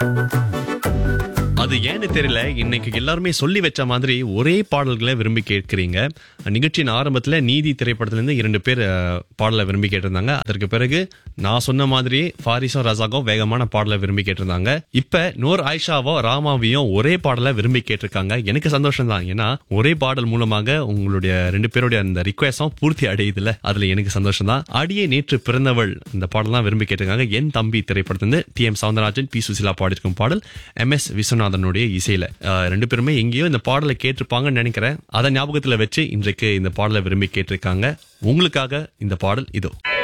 அது ஏன்னு தெரியல இன்னைக்கு எல்லாருமே சொல்லி வச்ச மாதிரி ஒரே பாடல்களை விரும்பி கேட்கிறீங்க நிகழ்ச்சியின் ஆரம்பத்துல நீதி திரைப்படத்துல இருந்து இரண்டு பேர் அஹ், பாடலை விரும்பி கேட்டிருந்தாங்க அதற்கு பிறகு நான் சொன்ன மாதிரி ஃபாரிஸும் ரசாகும் வேகமான பாடலை விரும்பி கேட்டிருந்தாங்க இப்ப நூர் ஆயிஷாவோ ராமாவையும் ஒரே பாடலை விரும்பி கேட்டிருக்காங்க எனக்கு சந்தோஷம் தான் ஏன்னா ஒரே பாடல் மூலமாக உங்களுடைய ரெண்டு பேருடைய அந்த ரிக்வஸ்டும் பூர்த்தி அடையுதுல அதுல எனக்கு சந்தோஷம் தான் அடியே நேற்று பிறந்தவள் இந்த பாடல் தான் விரும்பி கேட்டிருக்காங்க என் தம்பி திரைப்படத்திலிருந்து T M Soundararajan P Susheela பாடியிருக்கும் பாடல் எம் எஸ் விஸ்வநாதனுடைய இசையில அஹ், ரெண்டு பேருமே எங்கேயோ இந்த பாடலை கேட்டிருப்பாங்கன்னு நினைக்கிறேன் அதை ஞாபகத்துல வச்சு இன்றைக்கு இந்த பாடலை விரும்பி கேட்டிருக்காங்க உங்களுக்காக இந்த பாடல் இதோ